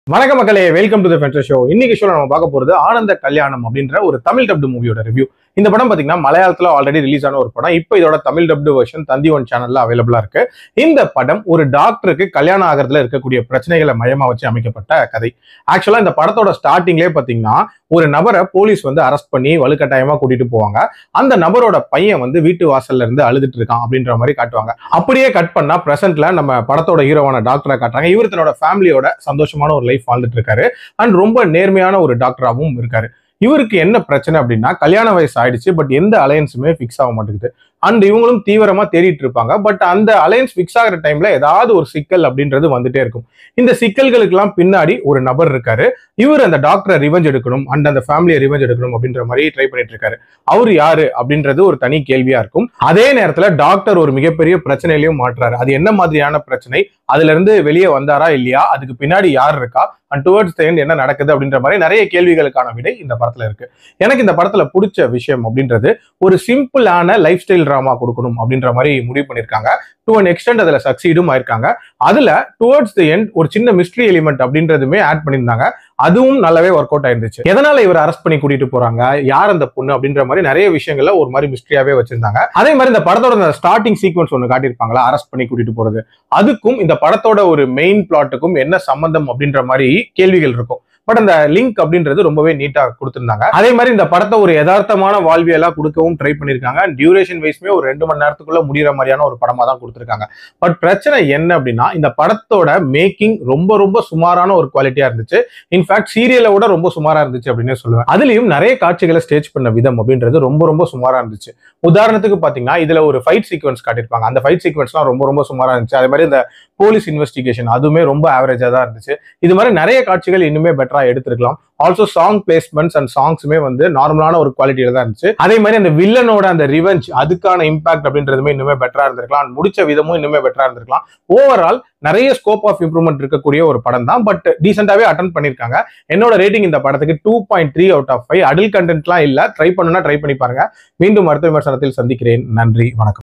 வணக்க மக்களே welcome to the fender show இன்னைக்கு ஷோல நம்ம பார்க்க போறது ஆனந்த கல்யாணம் அப்படின்ற ஒரு தமிழ் டப்டு மூவியோட ரிவ்யூ இந்த படம் பாத்தீங்கன்னா மலையாளத்துல ஆல்ரெடி ரிலீஸ் ஆன ஒரு படம் இப்போ இதோட Tamil dubbed version Thanthi one சேனல்ல அவைலபிளா இருக்கு இந்த படம் ஒரு டாக்டருக்கு கல்யாணம் ஆகிறதுல இருக்கக்கூடிய பிரச்சனைகளை மையமா வச்சு அமைக்கப்பட்ட கதை ஆக்சுவலா இந்த படத்தோட ஸ்டார்டிங்லேயே பாத்தீங்கன்னா ஒரு நபரை போலீஸ் வந்து அரெஸ்ட் பண்ணி வலுக்கட்டாயமா கூட்டிட்டு போவாங்க அந்த நபரோட பையன் வந்து வீட்டு வாசல்ல இருந்து அழுதுட்டு இருக்கான் அப்படின்ற மாதிரி காட்டுவாங்க அப்படியே கட் பண்ணா பிரசன்ட்ல நம்ம படத்தோட ஹீரோவான டாக்டரை காட்டுறாங்க இவர் தன்னோட ஃபேமிலியோட சந்தோஷமான ஒரு லைஃப் வாழ்ந்துட்டு இருக்காரு அண்ட் ரொம்ப நேர்மையான ஒரு டாக்டராகவும் இருக்காரு இவருக்கு என்ன பிரச்சனை அப்படின்னா கல்யாண வயசு ஆயிடுச்சு பட் எந்த அலையன்ஸுமே ஃபிக்ஸ் ஆக மாட்டேங்குது அண்ட் இவங்களும் தீவிரமா தேடிட்டு இருப்பாங்க பட் அந்த அலையன்ஸ் ஃபிக்ஸ் ஆகிற டைம்ல ஏதாவது ஒரு சிக்கல் அப்படின்றது வந்துட்டே இருக்கும் இந்த சிக்கல்களுக்கெல்லாம் பின்னாடி ஒரு நபர் இருக்காரு இவர் அந்த டாக்டரை ரிவெஞ்ச் எடுக்கணும் அண்ட் அந்த ஃபேமிலியை ரிவெஞ்ச் எடுக்கணும் அப்படின்ற மாதிரி ட்ரை பண்ணிட்டு இருக்காரு அவர் யாரு அப்படின்றது ஒரு தனி கேள்வியா இருக்கும் அதே நேரத்துல டாக்டர் ஒரு மிகப்பெரிய பிரச்சனையிலையும் மாட்டுறாரு அது என்ன மாதிரியான பிரச்சனை அதுல இருந்து வெளியே வந்தாரா இல்லையா அதுக்கு பின்னாடி யார் இருக்கா அண்ட் டுவர்ட்ஸ் த end என்ன நடக்குது அப்படின்ற மாதிரி நிறைய கேள்விகளுக்கான விடை இந்த படத்துல இருக்கு எனக்கு இந்த படத்துல பிடிச்ச விஷயம் அப்படின்றது ஒரு சிம்பிளான லைஃப் ஸ்டைல் ட்ராமா கொடுக்கணும் அப்படின்ற மாதிரி முடிவு பண்ணிருக்காங்க டு அன் எக்ஸ்டென்ட் அதுல சக்சீடும் ஆயிருக்காங்க அதுல டுவர்ட்ஸ் தி எண்ட் ஒரு சின்ன மிஸ்ட்ரி எலிமெண்ட் அப்படின்றதுமே ஆட் பண்ணியிருந்தாங்க அதுவும் நல்லாவே ஒர்க் அவுட் ஆயிருந்துச்சு எதனால இவர் அரெஸ்ட் பண்ணி கூட்டிட்டு போறாங்க யார் அந்த பொண்ணு அப்படின்ற மாதிரி நிறைய விஷயங்கள்ல ஒரு மாதிரி மிஸ்ட்ரியாவே வச்சிருந்தாங்க அதே மாதிரி இந்த படத்தோட ஸ்டார்டிங் சீக்வன்ஸ் ஒன்று காட்டியிருப்பாங்களா அரெஸ்ட் பண்ணி கூட்டிட்டு போறது அதுக்கும் இந்த படத்தோட ஒரு மெயின் பிளாட்டுக்கும் என்ன சம்பந்தம் அப்படின்ற மாதிரி கேள்விகள் இருக்கும் பட் அந்த லிங்க் அப்படின்றது ரொம்பவே நீட்டா கொடுத்திருந்தாங்க அதே மாதிரி இந்த படத்தை ஒரு யதார்த்தமான வாழ்வியலா கொடுக்கவும் ட்ரை பண்ணிருக்காங்க டியூரேஷன் வைஸ்மே ஒரு ரெண்டு மணி நேரத்துக்குள்ள முடிகிற மாதிரியான ஒரு படமா தான் கொடுத்திருக்காங்க பட் பிரச்சனை என்ன அப்படின்னா இந்த படத்தோட மேக்கிங் ரொம்ப ரொம்ப சுமாரான ஒரு குவாலிட்டியா இருந்துச்சு இன்ஃபேக்ட் சீரியலை விட ரொம்ப சுமாரா இருந்துச்சு அப்படின்னு சொல்லுவேன் அதுலயும் நிறைய காட்சிகளை ஸ்டேஜ் பண்ண விதம் அப்படின்றது ரொம்ப ரொம்ப சுமாரா இருந்துச்சு உதாரணத்துக்கு பாத்தீங்கன்னா இதுல ஒரு ஃபைட் சீக்வன்ஸ் காட்டியிருப்பாங்க அந்த ஃபைட் சீக்வன்ஸ்லாம் ரொம்ப ரொம்ப சுமாரா இருந்துச்சு அதே மாதிரி இந்த போலீஸ் இன்வெஸ்டிகேஷன் அதுவுமே ரொம்ப ஆவரேஜா தான் இருந்துச்சு இது மாதிரி நிறைய காட்சிகள் இன்னுமே பெட்டரா எடுத்திருக்கலாம் ஆல்சோ சாங் பிளேஸ்மெண்ட்ஸ் அண்ட் சாங்ஸுமே வந்து நார்மலான ஒரு குவாலிட்டியில தான் இருந்துச்சு அதே மாதிரி அந்த வில்லனோட அந்த ரிவெஞ்ச் அதுக்கான இம்பாக்ட் அப்படின்றதுமே இன்னுமே பெட்டரா இருந்திருக்கலாம் and முடிச்ச விதமும் இன்னுமே பெட்டரா இருந்திருக்கலாம் ஓவரால் நிறைய ஸ்கோப் ஆஃப் இம்ப்ரூவ்மெண்ட் இருக்கக்கூடிய ஒரு படம் தான் பட் டீசெண்டாவே அட்டன் பண்ணிருக்காங்க என்னோட ரேட்டிங் இந்த படத்துக்கு two point three out of five adult கண்டென்ட்லாம் இல்ல ட்ரை பண்ணுனா ட்ரை பண்ணி பாருங்க மீண்டும் அடுத்த விமர்சனத்தில் சந்திக்கிறேன் நன்றி வணக்கம்